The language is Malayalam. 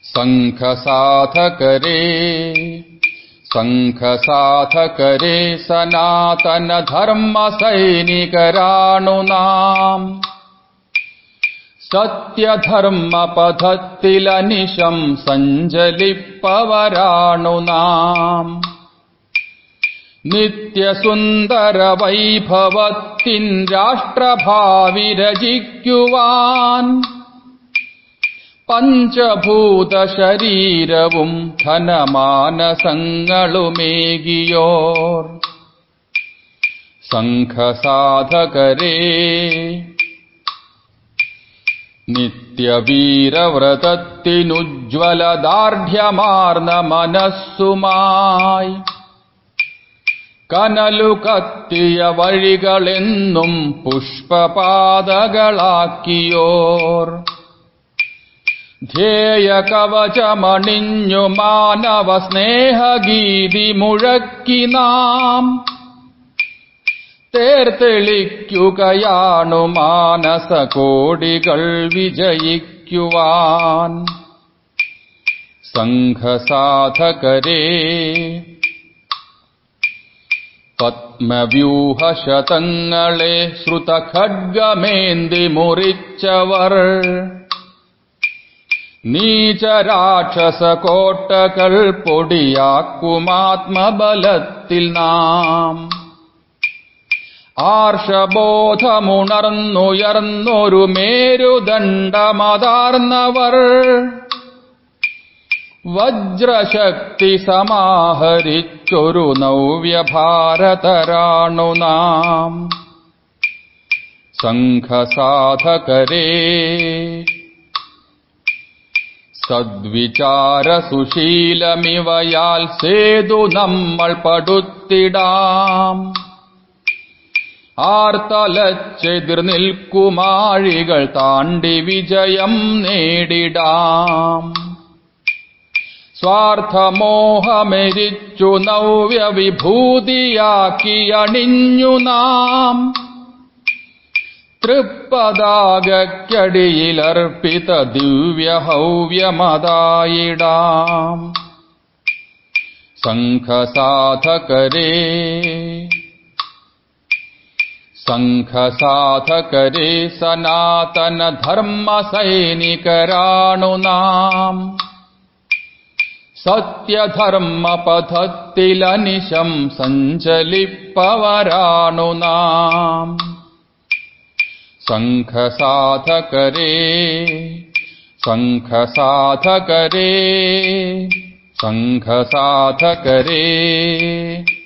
सङ्खसाधकरे सङ्खसाधकरे सनातनधर्मसैनिकराणुनाम् सत्यधर्मपथतिलनिशम् सञ्जलिपवराणुनाम् നിത്യസുന്ദരവൈഭവത്തിൻ രാഷ്ട്രഭാവിരചിക്കുവാൻ പഞ്ചഭൂതശരീരവും ധനമാനസങ്ങളുമേകിയോർ സംഘസാധകരേ നിത്യവീരവ്രതത്തിനുജ്വലദാർഢ്യമാർന്ന മനസ്സുമായി കനലു കത്തിയ വഴികളെന്നും പുഷ്പപാതകളാക്കിയോർ ധ്യേയ കവചമണിഞ്ഞു മാനവ സ്നേഹഗീതി മുഴക്കി നാം തേർത്തെളിക്കുകയാണു മാനസ കോടികൾ വിജയിക്കുവാൻ സംഘസാധകരേ പത്മവ്യൂഹശതങ്ങളെ ശ്രുതഖഡ്ഗമേന്തി മുറിച്ചവർ നീചരാക്ഷസ കോട്ടകൾ പൊടിയാക്കുമാത്മബലത്തിൽ നാം ആർഷബോധമുണർന്നുയർന്നൊരു മേരുദണ്ഡമതാർന്നവർ വജ്രശക്തി സമാഹരിച്ചൊരു നവ്യഭാരതരാണു നാം സംഘസാധകരേ സദ്വിചാരസുശീലമിവയാൽ സേതു നമ്മൾ പടുത്തിടാം ആർത്തലച്ചെതിർ നിൽക്കുമാഴികൾ താണ്ടി വിജയം നേടിടാം സ്വാർത്ഥമോഹമെരിച്ചു നവ്യവിഭൂതിയാക്കി അണിഞ്ഞു നാം തൃപ്പതാകയ്ക്കടിയിലർപ്പിത ദിവ്യഹൗവ്യമതായിടാം സംഘസാധകരേ സംഘസാധകരേ സനാതനധർമ്മസൈനികരാണു നാം സത്യധർമ്മപഥത്തിലനിശം സഞ്ചലിപ്പവരാണു നാം സംഘസാധകരേ സംഘസാധകരേ സംഘസാധകരേ